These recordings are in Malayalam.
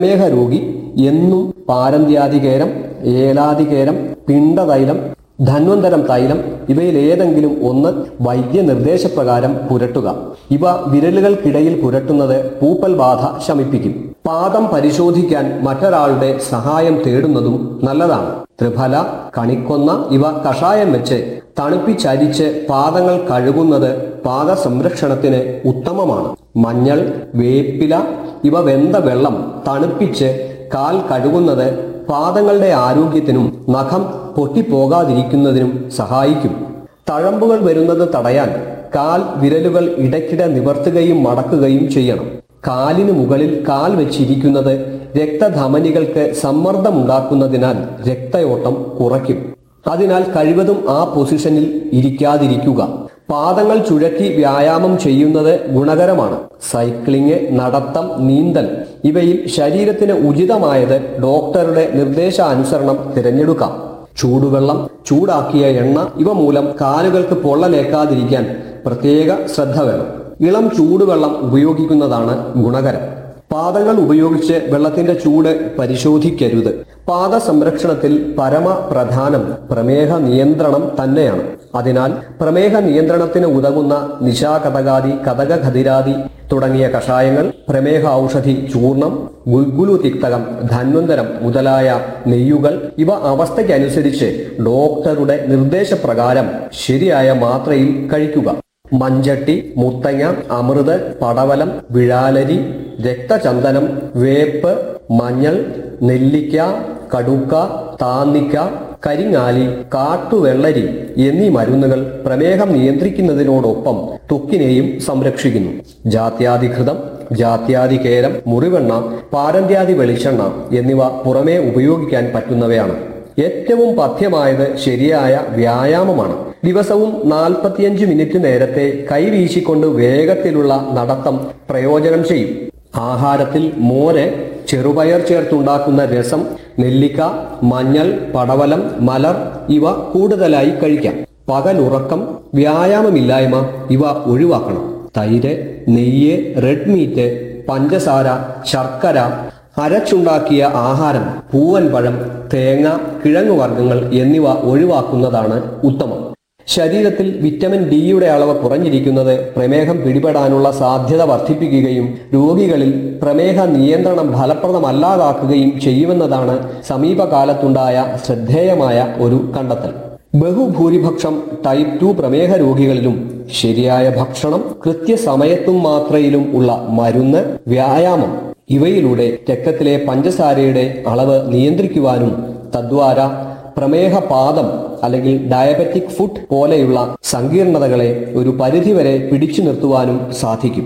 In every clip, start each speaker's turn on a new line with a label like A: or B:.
A: പ്രമേഹ രോഗി എന്നും പാരന്ത്യാധികേരം ഏലാധികേരം പിണ്ടതൈലം ധന്വന്തരം തൈലം ഇവയിൽ ഏതെങ്കിലും ഒന്ന് വൈദ്യ നിർദ്ദേശപ്രകാരം പുരട്ടുക ഇവ വിരലുകൾക്കിടയിൽ പുരട്ടുന്നത് പൂപ്പൽ ബാധ ശമിപ്പിക്കും പാദം പരിശോധിക്കാൻ മറ്റൊരാളുടെ സഹായം തേടുന്നതും നല്ലതാണ് ത്രിഫല കണിക്കൊന്ന ഇവ കഷായം വെച്ച് തണുപ്പിച്ചരിച്ച് പാദങ്ങൾ കഴുകുന്നത് പാദ സംരക്ഷണത്തിന് ഉത്തമമാണ് മഞ്ഞൾ വേപ്പില ഇവ വെന്ത വെള്ളം തണുപ്പിച്ച് കാൽ കഴുകുന്നത് പാദങ്ങളുടെ ആരോഗ്യത്തിനും നഖം പൊട്ടിപ്പോകാതിരിക്കുന്നതിനും സഹായിക്കും തഴമ്പുകൾ വരുന്നത് തടയാൻ കാൽ വിരലുകൾ ഇടയ്ക്കിടെ നിവർത്തുകയും മടക്കുകയും ചെയ്യണം കാലിന് മുകളിൽ കാൽ വെച്ചിരിക്കുന്നത് രക്തധമനികൾക്ക് സമ്മർദ്ദമുണ്ടാക്കുന്നതിനാൽ രക്തയോട്ടം കുറയ്ക്കും അതിനാൽ കഴിവതും ആ പൊസിഷനിൽ ഇരിക്കാതിരിക്കുക പാദങ്ങൾ ചുഴറ്റി വ്യായാമം ചെയ്യുന്നത് ഗുണകരമാണ് സൈക്ലിംഗ് നടത്തം നീന്തൽ ഇവയിൽ ശരീരത്തിന് ഉചിതമായത് ഡോക്ടറുടെ നിർദ്ദേശാനുസരണം തിരഞ്ഞെടുക്കാം ചൂടുവെള്ളം ചൂടാക്കിയ എണ്ണ ഇവ മൂലം കാലുകൾക്ക് പൊള്ളലേക്കാതിരിക്കാൻ പ്രത്യേക ശ്രദ്ധ വേണം ഇളം ചൂടുവെള്ളം ഉപയോഗിക്കുന്നതാണ് ഗുണകരം പാദങ്ങൾ ഉപയോഗിച്ച് വെള്ളത്തിന്റെ ചൂട് പരിശോധിക്കരുത് പാദ സംരക്ഷണത്തിൽ പരമ പ്രധാനം പ്രമേഹ നിയന്ത്രണം തന്നെയാണ് അതിനാൽ പ്രമേഹ നിയന്ത്രണത്തിന് ഉതകുന്ന നിശാകതകാദി കഥകഖതിരാദി തുടങ്ങിയ കഷായങ്ങൾ പ്രമേഹ ഔഷധി ചൂർണം ഗുൽഗുലു തിക്തകം ധന്വന്തരം മുതലായ നെയ്യുകൾ ഇവ അവസ്ഥയ്ക്കനുസരിച്ച് ഡോക്ടറുടെ നിർദ്ദേശപ്രകാരം ശരിയായ മാത്രയിൽ കഴിക്കുക മഞ്ചട്ടി മുത്തങ്ങ അമൃത് പടവലം വിഴാലരി രക്തചന്ദനം വേപ്പ് മഞ്ഞൾ നെല്ലിക്ക കടുക്ക താന്നിക്ക കരിങ്ങാലി കാട്ടുവെള്ളരി എന്നീ മരുന്നുകൾ പ്രമേഹം നിയന്ത്രിക്കുന്നതിനോടൊപ്പം ത്വക്കിനെയും സംരക്ഷിക്കുന്നു ജാത്യാധികൃതം ജാത്യാധികേരം മുറിവെണ്ണ പാരന്ത്യാദി വെളിച്ചെണ്ണ എന്നിവ പുറമേ ഉപയോഗിക്കാൻ പറ്റുന്നവയാണ് ഏറ്റവും പഥ്യമായത് ശരിയായ വ്യായാമമാണ് ദിവസവും നാൽപ്പത്തിയഞ്ച് മിനിറ്റ് നേരത്തെ കൈവീശിക്കൊണ്ട് വേഗത്തിലുള്ള നടത്തം പ്രയോജനം ചെയ്യും ആഹാരത്തിൽ മോര് ചെറുപയർ ചേർത്തുണ്ടാക്കുന്ന രസം നെല്ലിക്ക മഞ്ഞൾ പടവലം മലർ ഇവ കൂടുതലായി കഴിക്കാം പകലുറക്കം വ്യായാമമില്ലായ്മ ഇവ ഒഴിവാക്കണം തൈര് നെയ്യ് റെഡ് മീറ്റ് പഞ്ചസാര ശർക്കര അരച്ചുണ്ടാക്കിയ ആഹാരം പൂവൻ പഴം തേങ്ങ കിഴങ്ങുവർഗ്ഗങ്ങൾ എന്നിവ ഒഴിവാക്കുന്നതാണ് ഉത്തമം ശരീരത്തിൽ വിറ്റമിൻ ഡിയുടെ അളവ് കുറഞ്ഞിരിക്കുന്നത് പ്രമേഹം പിടിപെടാനുള്ള സാധ്യത വർദ്ധിപ്പിക്കുകയും രോഗികളിൽ പ്രമേഹ നിയന്ത്രണം ഫലപ്രദമല്ലാതാക്കുകയും ചെയ്യുമെന്നതാണ് സമീപകാലത്തുണ്ടായ ശ്രദ്ധേയമായ ഒരു കണ്ടെത്തൽ ബഹുഭൂരിപക്ഷം ടൈപ്പ് ടു പ്രമേഹ രോഗികളിലും ശരിയായ ഭക്ഷണം കൃത്യസമയത്തും മാത്രയിലും ഉള്ള മരുന്ന് വ്യായാമം ഇവയിലൂടെ രക്തത്തിലെ പഞ്ചസാരയുടെ അളവ് നിയന്ത്രിക്കുവാനും തദ്വാര പ്രമേഹപാദം അല്ലെങ്കിൽ ഡയബറ്റിക് ഫുഡ് പോലെയുള്ള സങ്കീർണതകളെ ഒരു പരിധിവരെ പിടിച്ചു നിർത്തുവാനും സാധിക്കും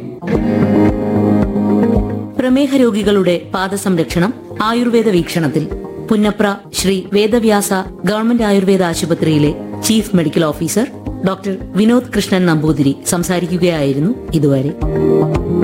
B: പ്രമേഹ രോഗികളുടെ പാദസംരക്ഷണം ആയുർവേദ വീക്ഷണത്തിൽ പുന്നപ്ര ശ്രീ വേദവ്യാസ ഗവൺമെന്റ് ആയുർവേദ ആശുപത്രിയിലെ chief medical officer doctor Vinod Krishnan Namboothiri സംസാരിക്കുകയായിരുന്നു ഇതുവരെ